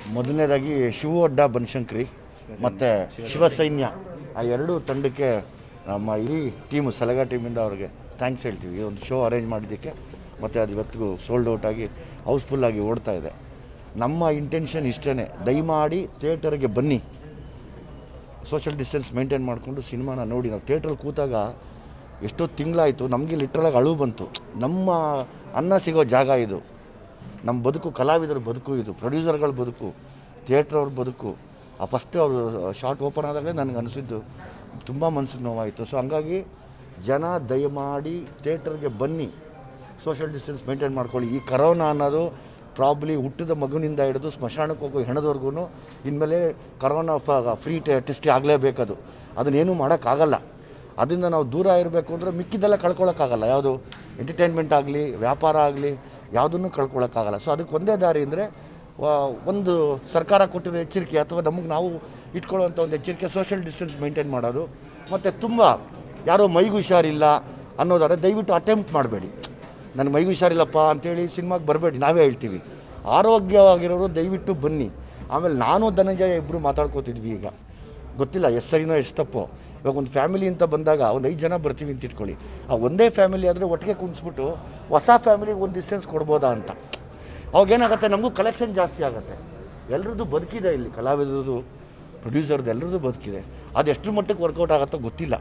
ಮೊದಲನೇದಾಗಿ ಶಿವೊಡ್ಡ ಬನಶಂಕರಿ ಮತ್ತು ಶಿವಸೈನ್ಯ ಆ ಎರಡೂ ತಂಡಕ್ಕೆ ನಮ್ಮ ಇಡೀ ಟೀಮು ಸಲಗ ಟೀಮಿಂದ ಅವ್ರಿಗೆ ಥ್ಯಾಂಕ್ಸ್ ಹೇಳ್ತೀವಿ ಈ ಒಂದು ಶೋ ಅರೇಂಜ್ ಮಾಡಿದ್ದಕ್ಕೆ ಮತ್ತು ಅದು ಇವತ್ತಿಗೂ ಸೋಲ್ಡ್ ಔಟ್ ಆಗಿ ಹೌಸ್ಫುಲ್ಲಾಗಿ ಓಡ್ತಾ ಇದೆ ನಮ್ಮ ಇಂಟೆನ್ಷನ್ ಇಷ್ಟೇ ದಯಮಾಡಿ ಥಿಯೇಟರ್ಗೆ ಬನ್ನಿ ಸೋಷಿಯಲ್ ಡಿಸ್ಟೆನ್ಸ್ ಮೇಂಟೈನ್ ಮಾಡಿಕೊಂಡು ಸಿನಿಮಾನ ನೋಡಿ ನಾವು ಥಿಯೇಟ್ರಲ್ಲಿ ಕೂತಾಗ ಎಷ್ಟೋ ತಿಂಗಳಾಯಿತು ನಮಗೆ ಲಿಟ್ರಲಾಗಿ ಅಳು ಬಂತು ನಮ್ಮ ಅನ್ನ ಸಿಗೋ ಜಾಗ ಇದು ನಮ್ಮ ಬದುಕು ಕಲಾವಿದರ ಬದುಕು ಇದು ಪ್ರೊಡ್ಯೂಸರ್ಗಳ ಬದುಕು ಥಿಯೇಟ್ರ್ ಅವ್ರ ಬದುಕು ಆ ಫಸ್ಟ್ ಅವರು ಶಾರ್ಟ್ ಓಪನ್ ಆದಾಗಲೇ ನನಗೆ ಅನಿಸಿದ್ದು ತುಂಬ ಮನ್ಸಿಗೆ ನೋವಾಯಿತು ಸೊ ಹಂಗಾಗಿ ಜನ ದಯಮಾಡಿ ಥಿಯೇಟರ್ಗೆ ಬನ್ನಿ ಸೋಷಿಯಲ್ ಡಿಸ್ಟೆನ್ಸ್ ಮೇಂಟೈನ್ ಮಾಡ್ಕೊಳ್ಳಿ ಈ ಕರೋನಾ ಅನ್ನೋದು ಪ್ರಾಬ್ಲಿ ಹುಟ್ಟಿದ ಮಗುವಿನಿಂದ ಹಿಡಿದು ಸ್ಮಶಾನಕ್ಕೆ ಹೋಗೋ ಹೆಣದವರೆಗೂ ಇನ್ಮೇಲೆ ಕರೋನಾ ಫ್ರೀ ಟೆಸ್ಟ್ ಆಗಲೇಬೇಕದು ಅದನ್ನೇನು ಮಾಡೋಕ್ಕಾಗಲ್ಲ ಅದರಿಂದ ನಾವು ದೂರ ಇರಬೇಕು ಅಂದರೆ ಮಿಕ್ಕಿದ್ದೆಲ್ಲ ಕಳ್ಕೊಳ್ಳೋಕ್ಕಾಗಲ್ಲ ಯಾವುದು ಎಂಟರ್ಟೈನ್ಮೆಂಟ್ ಆಗಲಿ ವ್ಯಾಪಾರ ಆಗಲಿ ಯಾವುದನ್ನು ಕಳ್ಕೊಳ್ಳೋಕ್ಕಾಗಲ್ಲ ಸೊ ಅದಕ್ಕೆ ಒಂದೇ ದಾರಿ ಅಂದರೆ ಒಂದು ಸರ್ಕಾರ ಕೊಟ್ಟಿರೋ ಎಚ್ಚರಿಕೆ ಅಥವಾ ನಮಗೆ ನಾವು ಇಟ್ಕೊಳ್ಳುವಂಥ ಒಂದು ಎಚ್ಚರಿಕೆ ಸೋಷಿಯಲ್ ಡಿಸ್ಟೆನ್ಸ್ ಮೇಂಟೈನ್ ಮಾಡೋದು ಮತ್ತು ತುಂಬ ಯಾರೋ ಮೈಗೆ ಹುಷಾರಿಲ್ಲ ಅನ್ನೋದಾದ್ರೆ ದಯವಿಟ್ಟು ಅಟೆಂಪ್ಟ್ ಮಾಡಬೇಡಿ ನನ್ನ ಮೈಗೆ ಹುಷಾರಿಲ್ಲಪ್ಪ ಅಂತೇಳಿ ಸಿನಿಮಾಗೆ ಬರಬೇಡಿ ನಾವೇ ಹೇಳ್ತೀವಿ ಆರೋಗ್ಯವಾಗಿರೋರು ದಯವಿಟ್ಟು ಬನ್ನಿ ಆಮೇಲೆ ನಾನು ಧನಂಜಯ ಇಬ್ಬರು ಮಾತಾಡ್ಕೋತಿದ್ವಿ ಈಗ ಗೊತ್ತಿಲ್ಲ ಎಷ್ಟು ಸರಿನೋ ಎಷ್ಟು ತಪ್ಪೋ ಇವಾಗ ಒಂದು ಫ್ಯಾಮಿಲಿ ಅಂತ ಬಂದಾಗ ಒಂದು ಐದು ಜನ ಬರ್ತೀವಿ ಅಂತ ಇಟ್ಕೊಳ್ಳಿ ಆ ಒಂದೇ ಫ್ಯಾಮಿಲಿ ಆದರೆ ಒಟ್ಟಿಗೆ ಕುಂದಿಸ್ಬಿಟ್ಟು ಹೊಸ ಫ್ಯಾಮಿಲಿಗೆ ಒಂದು ಡಿಸ್ಟೆನ್ಸ್ ಕೊಡ್ಬೋದಾ ಅಂತ ಅವಾಗ ಏನಾಗುತ್ತೆ ನಮಗೂ ಕಲೆಕ್ಷನ್ ಜಾಸ್ತಿ ಆಗುತ್ತೆ ಎಲ್ರದ್ದು ಬದುಕಿದೆ ಇಲ್ಲಿ ಕಲಾವಿದರದು ಪ್ರೊಡ್ಯೂಸರ್ದು ಎಲ್ಲರದ್ದು ಬದುಕಿದೆ ಅದು ಎಷ್ಟು ಮಟ್ಟಕ್ಕೆ ವರ್ಕೌಟ್ ಆಗುತ್ತೋ ಗೊತ್ತಿಲ್ಲ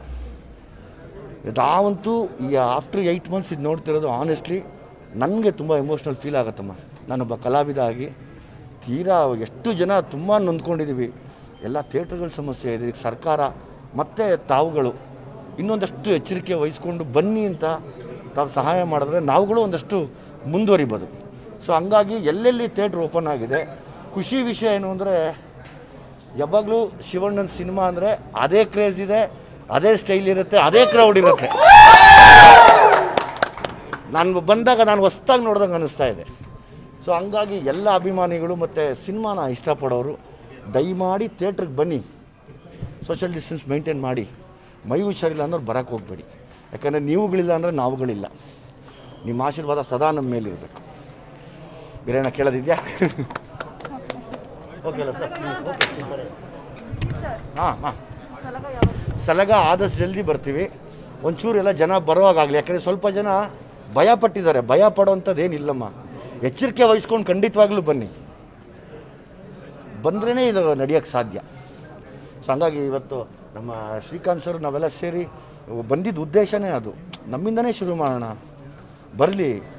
ನಾವಂತೂ ಈ ಆಫ್ಟರ್ ಏಯ್ಟ್ ಮಂತ್ಸ್ ಇದು ನೋಡ್ತಿರೋದು ಆನೆಸ್ಟ್ಲಿ ನನಗೆ ತುಂಬ ಎಮೋಷ್ನಲ್ ಫೀಲ್ ಆಗುತ್ತಮ್ಮ ನಾನೊಬ್ಬ ಕಲಾವಿದ ಆಗಿ ತೀರಾ ಎಷ್ಟು ಜನ ತುಂಬ ನೊಂದ್ಕೊಂಡಿದ್ದೀವಿ ಎಲ್ಲ ಥಿಯೇಟ್ರ್ಗಳ ಸಮಸ್ಯೆ ಇದೆ ಈಗ ಸರ್ಕಾರ ಮತ್ತು ತಾವುಗಳು ಇನ್ನೊಂದಷ್ಟು ಎಚ್ಚರಿಕೆ ವಹಿಸ್ಕೊಂಡು ಬನ್ನಿ ಅಂತ ತಾವು ಸಹಾಯ ಮಾಡಿದ್ರೆ ನಾವುಗಳು ಒಂದಷ್ಟು ಮುಂದುವರಿಬೋದು ಸೊ ಹಂಗಾಗಿ ಎಲ್ಲೆಲ್ಲಿ ಥಿಯೇಟ್ರ್ ಓಪನ್ ಆಗಿದೆ ಖುಷಿ ವಿಷಯ ಏನು ಅಂದರೆ ಯಾವಾಗಲೂ ಶಿವಣ್ಣನ ಸಿನಿಮಾ ಅಂದರೆ ಅದೇ ಕ್ರೇಜ್ ಇದೆ ಅದೇ ಸ್ಟೈಲ್ ಇರುತ್ತೆ ಅದೇ ಕ್ರೌಡ್ ಇರುತ್ತೆ ನಾನು ಬಂದಾಗ ನಾನು ಹೊಸ್ದಾಗಿ ನೋಡ್ದಂಗೆ ಅನ್ನಿಸ್ತಾ ಇದೆ ಸೊ ಹಂಗಾಗಿ ಎಲ್ಲ ಅಭಿಮಾನಿಗಳು ಮತ್ತು ಸಿನಿಮಾನ ಇಷ್ಟಪಡೋರು ದಯಮಾಡಿ ಥಿಯೇಟ್ರಿಗೆ ಬನ್ನಿ ಸೋಷಿಯಲ್ ಡಿಸ್ಟೆನ್ಸ್ ಮೇಂಟೈನ್ ಮಾಡಿ ಮೈ ಹುಷಾರಿಲ್ಲ ಅನ್ನೋರು ಬರೋಕ್ಕೆ ಹೋಗಬೇಡಿ ಯಾಕಂದರೆ ನೀವುಗಳಿಲ್ಲ ಅಂದರೆ ನಾವುಗಳಿಲ್ಲ ನಿಮ್ಮ ಆಶೀರ್ವಾದ ಸದಾ ನಮ್ಮ ಮೇಲಿರಬೇಕು ಬೇರೆ ಏನೋ ಕೇಳೋದಿದೆಯಾ ಓಕೆ ಅಲ್ಲ ಸರ್ ಹಾಂ ಹಾಂ ಸಲಗ ಆದಷ್ಟು ಜಲ್ದಿ ಬರ್ತೀವಿ ಒಂಚೂರು ಎಲ್ಲ ಜನ ಬರುವಾಗಲಿ ಯಾಕಂದರೆ ಸ್ವಲ್ಪ ಜನ ಭಯ ಪಟ್ಟಿದ್ದಾರೆ ಭಯ ಪಡೋವಂಥದ್ದು ಏನಿಲ್ಲಮ್ಮ ಎಚ್ಚರಿಕೆ ವಹಿಸ್ಕೊಂಡು ಖಂಡಿತವಾಗ್ಲೂ ಬನ್ನಿ ಬಂದ್ರೇ ಇದು ನಡೆಯೋಕ್ಕೆ ಸಾಧ್ಯ ಸೊ ಹಂಗಾಗಿ ಇವತ್ತು ನಮ್ಮ ಶ್ರೀಕಾಂತ್ ಸರ್ ನಾವೆಲ್ಲ ಸೇರಿ ಬಂದಿದ್ದ ಉದ್ದೇಶನೇ ಅದು ನಮ್ಮಿಂದನೇ ಶುರು ಮಾಡೋಣ ಬರಲಿ